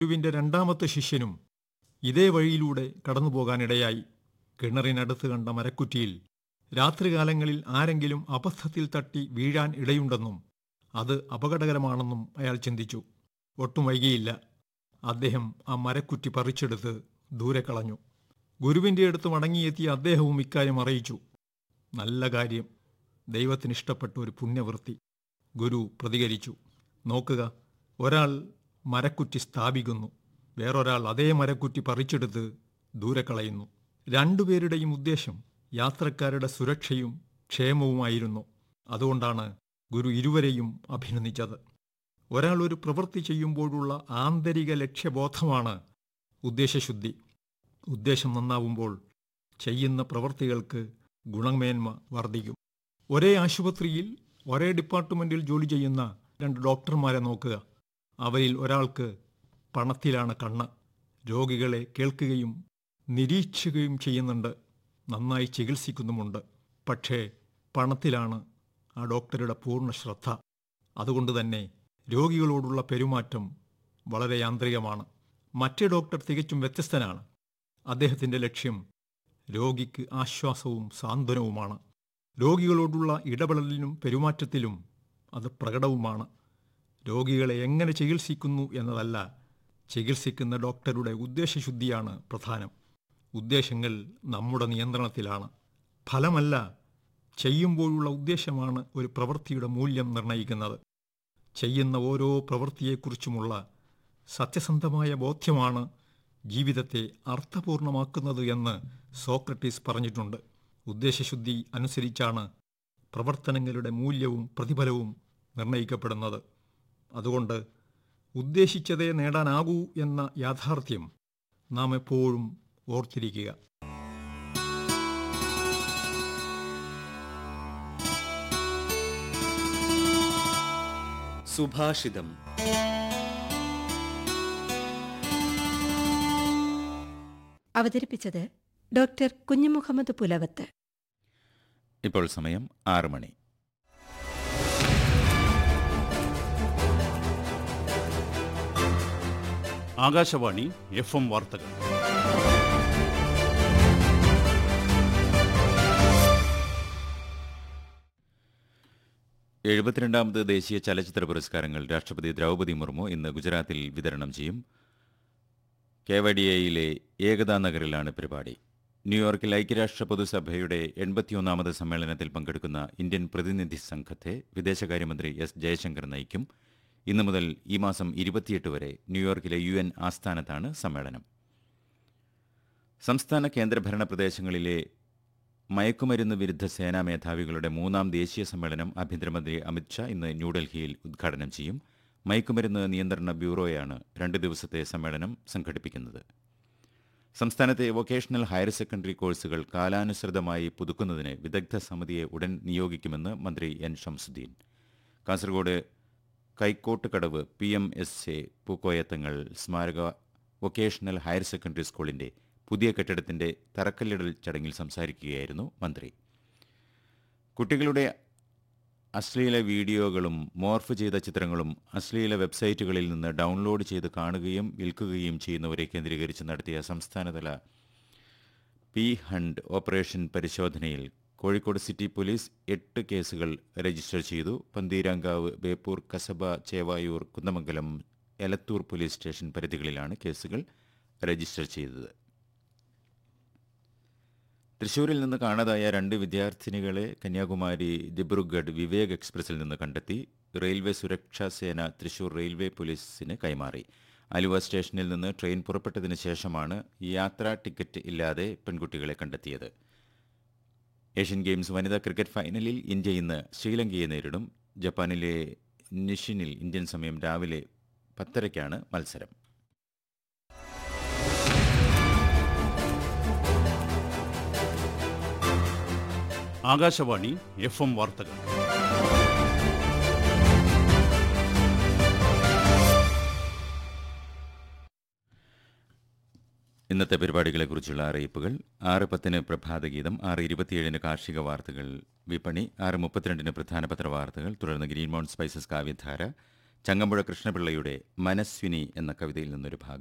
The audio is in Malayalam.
ഗുരുവിന്റെ രണ്ടാമത്തെ ശിഷ്യനും ഇതേ വഴിയിലൂടെ കടന്നുപോകാനിടയായി കിണറിനടുത്ത് കണ്ട മരക്കുറ്റിയിൽ രാത്രികാലങ്ങളിൽ ആരെങ്കിലും അബദ്ധത്തിൽ തട്ടി വീഴാൻ ഇടയുണ്ടെന്നും അത് അപകടകരമാണെന്നും അയാൾ ചിന്തിച്ചു ഒട്ടും വൈകിയില്ല അദ്ദേഹം ആ മരക്കുറ്റി പറിച്ചെടുത്ത് ദൂരെ കളഞ്ഞു ഗുരുവിന്റെ അടുത്ത് മടങ്ങിയെത്തിയ അദ്ദേഹവും ഇക്കാര്യം അറിയിച്ചു നല്ല കാര്യം ദൈവത്തിന് ഇഷ്ടപ്പെട്ട ഒരു പുണ്യവൃത്തി ഗുരു പ്രതികരിച്ചു നോക്കുക ഒരാൾ മരക്കുറ്റി സ്ഥാപിക്കുന്നു വേറൊരാൾ അതേ മരക്കുറ്റി പറിച്ചെടുത്ത് ദൂരെ കളയുന്നു രണ്ടുപേരുടെയും ഉദ്ദേശം യാത്രക്കാരുടെ സുരക്ഷയും ക്ഷേമവുമായിരുന്നു അതുകൊണ്ടാണ് ഗുരു ഇരുവരെയും അഭിനന്ദിച്ചത് ഒരാൾ ഒരു പ്രവൃത്തി ചെയ്യുമ്പോഴുള്ള ആന്തരിക ലക്ഷ്യബോധമാണ് ഉദ്ദേശശുദ്ധി ഉദ്ദേശം നന്നാവുമ്പോൾ ചെയ്യുന്ന പ്രവൃത്തികൾക്ക് ഗുണമേന്മ വർദ്ധിക്കും ഒരേ ആശുപത്രിയിൽ ഒരേ ഡിപ്പാർട്ട്മെന്റിൽ ജോലി ചെയ്യുന്ന രണ്ട് ഡോക്ടർമാരെ നോക്കുക അവരിൽ ഒരാൾക്ക് പണത്തിലാണ് കണ്ണ് രോഗികളെ കേൾക്കുകയും നിരീക്ഷിക്കുകയും ചെയ്യുന്നുണ്ട് നന്നായി ചികിത്സിക്കുന്നുമുണ്ട് പക്ഷേ പണത്തിലാണ് ആ ഡോക്ടറുടെ പൂർണ്ണ ശ്രദ്ധ അതുകൊണ്ട് തന്നെ രോഗികളോടുള്ള പെരുമാറ്റം വളരെ യാന്ത്രികമാണ് മറ്റേ ഡോക്ടർ തികച്ചും വ്യത്യസ്തനാണ് അദ്ദേഹത്തിൻ്റെ ലക്ഷ്യം രോഗിക്ക് ആശ്വാസവും സാന്ത്വനവുമാണ് രോഗികളോടുള്ള ഇടപെടലിനും പെരുമാറ്റത്തിലും അത് പ്രകടവുമാണ് രോഗികളെ എങ്ങനെ ചികിത്സിക്കുന്നു എന്നതല്ല ചികിത്സിക്കുന്ന ഡോക്ടറുടെ ഉദ്ദേശശുദ്ധിയാണ് പ്രധാനം ഉദ്ദേശങ്ങൾ നമ്മുടെ നിയന്ത്രണത്തിലാണ് ഫലമല്ല ചെയ്യുമ്പോഴുള്ള ഉദ്ദേശമാണ് ഒരു പ്രവൃത്തിയുടെ മൂല്യം നിർണ്ണയിക്കുന്നത് ചെയ്യുന്ന ഓരോ പ്രവൃത്തിയെക്കുറിച്ചുമുള്ള സത്യസന്ധമായ ബോധ്യമാണ് ജീവിതത്തെ അർത്ഥപൂർണമാക്കുന്നത് എന്ന് സോക്രട്ടീസ് പറഞ്ഞിട്ടുണ്ട് ഉദ്ദേശശുദ്ധി അനുസരിച്ചാണ് പ്രവർത്തനങ്ങളുടെ മൂല്യവും പ്രതിഫലവും നിർണ്ണയിക്കപ്പെടുന്നത് അതുകൊണ്ട് ഉദ്ദേശിച്ചതേ നേടാനാകൂ എന്ന യാഥാർത്ഥ്യം നാം എപ്പോഴും ഓർത്തിരിക്കുക സുഭാഷിതം അവതരിപ്പിച്ചത് ഡോക്ടർ കുഞ്ഞുമുഹമ്മദ് പുലവത്ത് ഇപ്പോൾ സമയം ആറ് മണി ആകാശവാണി എഫ് എം വാർത്തകൾ എഴുപത്തിരണ്ടാമത് ദേശീയ ചലച്ചിത്ര പുരസ്കാരങ്ങൾ രാഷ്ട്രപതി ദ്രൗപദി മുർമു ഇന്ന് ഗുജറാത്തിൽ വിതരണം ചെയ്യും കേവഡിയയിലെ ഏകതാ നഗറിലാണ് പരിപാടി ന്യൂയോർക്കിൽ ഐക്യരാഷ്ട്ര പൊതുസഭയുടെ എൺപത്തിയൊന്നാമത് സമ്മേളനത്തിൽ പങ്കെടുക്കുന്ന ഇന്ത്യൻ പ്രതിനിധി സംഘത്തെ വിദേശകാര്യമന്ത്രി എസ് ജയശങ്കർ നയിക്കും ഇന്നു മുതൽ ഈ മാസം ഇരുപത്തിയെട്ട് വരെ ന്യൂയോർക്കിലെ യു എൻ ആസ്ഥാനത്താണ് സമ്മേളനം സംസ്ഥാന കേന്ദ്രഭരണ പ്രദേശങ്ങളിലെ മയക്കുമരുന്ന് വിരുദ്ധ സേനാ മേധാവികളുടെ മൂന്നാം ദേശീയ സമ്മേളനം ആഭ്യന്തരമന്ത്രി അമിത്ഷാ ഇന്ന് ന്യൂഡൽഹിയിൽ ഉദ്ഘാടനം ചെയ്യും മയക്കുമരുന്ന് നിയന്ത്രണ ബ്യൂറോയാണ് രണ്ട് ദിവസത്തെ സമ്മേളനം സംഘടിപ്പിക്കുന്നത് സംസ്ഥാനത്തെ വൊക്കേഷണൽ ഹയർ സെക്കൻഡറി കോഴ്സുകൾ കാലാനുസൃതമായി പുതുക്കുന്നതിന് വിദഗ്ധ സമിതിയെ ഉടൻ നിയോഗിക്കുമെന്ന് മന്ത്രി N Shamsuddin Kasaragod Kaikottukadavu P M S A Pookkoya Thangal സ്മാരക വൊക്കേഷണൽ ഹയർ സെക്കൻഡറി സ്കൂളിന്റെ പുതിയ കെട്ടിടത്തിന്റെ തറക്കല്ലിടൽ ചടങ്ങിൽ സംസാരിക്കുകയായിരുന്നു മന്ത്രി കുട്ടികളുടെ അശ്ലീല വീഡിയോകളും മോർഫ് ചെയ്ത ചിത്രങ്ങളും അശ്ലീല വെബ്സൈറ്റുകളിൽ നിന്ന് ഡൗൺലോഡ് ചെയ്ത് കാണുകയും വിൽക്കുകയും ചെയ്യുന്നവരെ കേന്ദ്രീകരിച്ച് നടത്തിയ സംസ്ഥാനതല പി ഹണ്ട് ഓപ്പറേഷൻ പരിശോധനയിൽ കോഴിക്കോട് സിറ്റി പോലീസ് എട്ട് കേസുകൾ രജിസ്റ്റർ ചെയ്തു പന്തീരാങ്കാവ് ബേപ്പൂർ കസബ ചേവായൂർ കുന്നമംഗലം എലത്തൂർ പോലീസ് സ്റ്റേഷൻ പരിധികളിലാണ് കേസുകൾ രജിസ്റ്റർ ചെയ്തത് തൃശൂരിൽ നിന്ന് കാണാതായ രണ്ട് വിദ്യാർത്ഥിനികളെ കന്യാകുമാരി ദിബ്രുഗഡ് വിവേക് എക്സ്പ്രസിൽ നിന്ന് കണ്ടെത്തി റെയിൽവേ സുരക്ഷാ സേന തൃശൂർ റെയിൽവേ പോലീസിന് കൈമാറി ആലുവ സ്റ്റേഷനിൽ നിന്ന് ട്രെയിൻ പുറപ്പെട്ടതിന് ശേഷമാണ് യാത്രാ ടിക്കറ്റ് ഇല്ലാതെ പെൺകുട്ടികളെ കണ്ടെത്തിയത് ഏഷ്യൻ ഗെയിംസ് വനിതാ ക്രിക്കറ്റ് ഫൈനലിൽ ഇന്ത്യ ഇന്ന് ശ്രീലങ്കയെ നേരിടും ജപ്പാനിലെ നിഷിനിൽ ഇന്ത്യൻ സമയം രാവിലെ പത്തരയ്ക്കാണ് മത്സരം ആകാശവാണി എഫ് എം വാർത്തകൾ ഇന്നത്തെ പരിപാടികളെക്കുറിച്ചുള്ള അറിയിപ്പുകൾ ആറ് പത്തിന് പ്രഭാതഗീതം ആറ് ഇരുപത്തിയേഴിന് കാർഷിക വാർത്തകൾ വിപണി ആറ് മുപ്പത്തിരണ്ടിന് പ്രധാന പത്രവാർത്തകൾ തുടർന്ന് ഗ്രീൻ മൗണ്ട് സ്പൈസസ് കാവ്യധാര ചങ്ങമ്പുഴ കൃഷ്ണപിള്ളയുടെ മനസ്വിനി എന്ന കവിതയിൽ നിന്നൊരു ഭാഗം